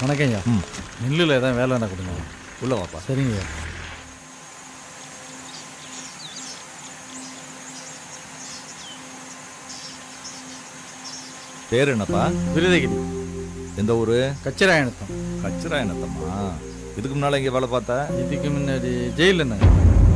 வணக்கம் ஐயா ம் நெல்லில் ஏதாவது வேலை என்ன கொடுங்க உள்ள வாப்பா சரிங்க ஐயா பேர் என்னப்பா விருதகிரி எந்த ஊரு கச்சிராயணத்தம் கச்சிராயனத்தம்மா இதுக்கு முன்னால இங்க வேலை பார்த்தா இதுக்கு முன்னாடி ஜெயிலில் இருந்தாங்க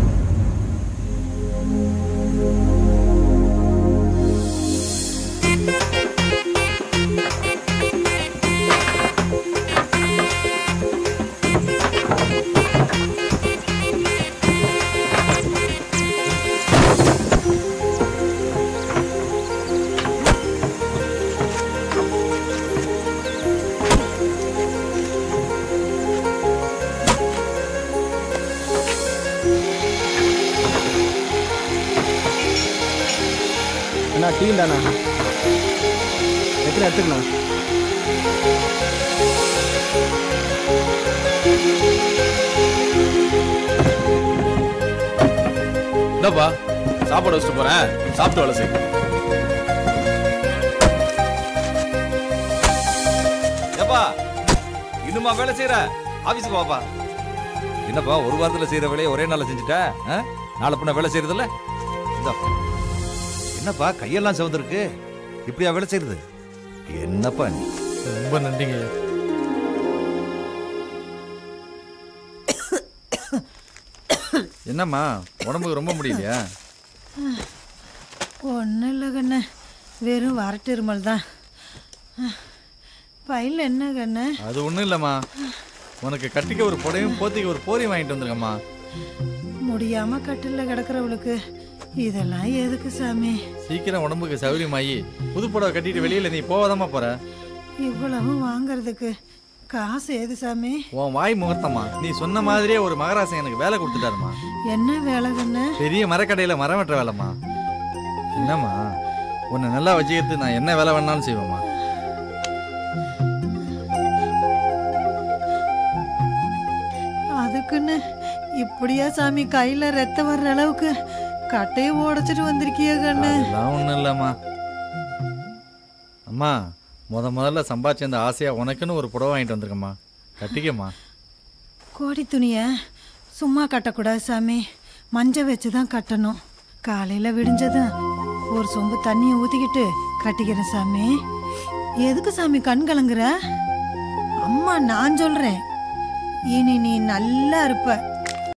அண்ணா டீ தாண்ணா எத்தனை எடுத்துக்கண்ணா என்னப்பா சாப்பாடு வச்சுட்டு போறேன் சாப்பிட்டு வேலை செய் ஏப்பா இன்னுமா வேலை செய்யற ஆபீஸுக்கு வாப்பா என்னப்பா ஒரு வாரத்துல செய்யற வேலையை ஒரே நாள்ல செஞ்சுட்ட ஆ? நாளை பின்ன வேலை செய்யறது இல்ல இந்தாப்பா என்னப்பா கையெல்லாம் சிவந்திருக்கு இப்படியா வேலை செய்யறது என்னப்பா நீ ரொம்ப நன்றிங்க ஐயா என்னம்மா உடம்புக்கு ரொம்ப முடியலையா ஒன்றும் இல்லை கண்ணு வெறும் வரட்டு இருமல் தான் பையில் என்ன கண்ணு அது ஒன்றும் இல்லைம்மா உனக்கு கட்டிக்க ஒரு புடையும் போத்திக்க ஒரு போரியும் வாங்கிட்டு வந்துருங்கம்மா முடியாமல் கட்டில் கிடக்கிறவளுக்கு இதெல்லாம் எதுக்கு சாமி சீக்கிரம் உடம்புக்கு சௌரியமாயி புது புடவை கட்டிட்டு வெளியில நீ போவாதாம்மா போற இவ்வளவும் வாங்குறதுக்கு காசு எது சாமி உன் வாய் முகத்தம்மா நீ சொன்ன மாதிரியே ஒரு மகராசன் எனக்கு வேலை கொடுத்துட்டாருமா என்ன வேலை கண்ணு பெரிய மரக்கடையில மரம் வெட்டுற வேலைம்மா என்னம்மா உன்னை நல்லா வச்சுக்கிறது நான் என்ன வேலை வேணாலும் செய்வேம்மா அதுக்குன்னு இப்படியா சாமி கையில் ரத்தம் வர்ற அளவுக்கு கட்டையை உடைச்சிட்டு வந்திருக்கிய கண்ணு அதெல்லாம் ஒன்றும் இல்லைம்மா அம்மா முத முதல்ல சம்பாதிச்ச அந்த ஆசையா உனக்குன்னு ஒரு புடவை வாங்கிட்டு வந்திருக்கம்மா கட்டிக்கம்மா கோடி துணியை சும்மா கட்டக்கூடாது சாமி மஞ்சள் வச்சு தான் கட்டணும் காலையில் விடிஞ்சதும் ஒரு சொம்பு தண்ணியை ஊற்றிக்கிட்டு கட்டிக்கிறேன் சாமி எதுக்கு சாமி கண் கலங்குற அம்மா நான் சொல்கிறேன் இனி நீ நல்லா இருப்ப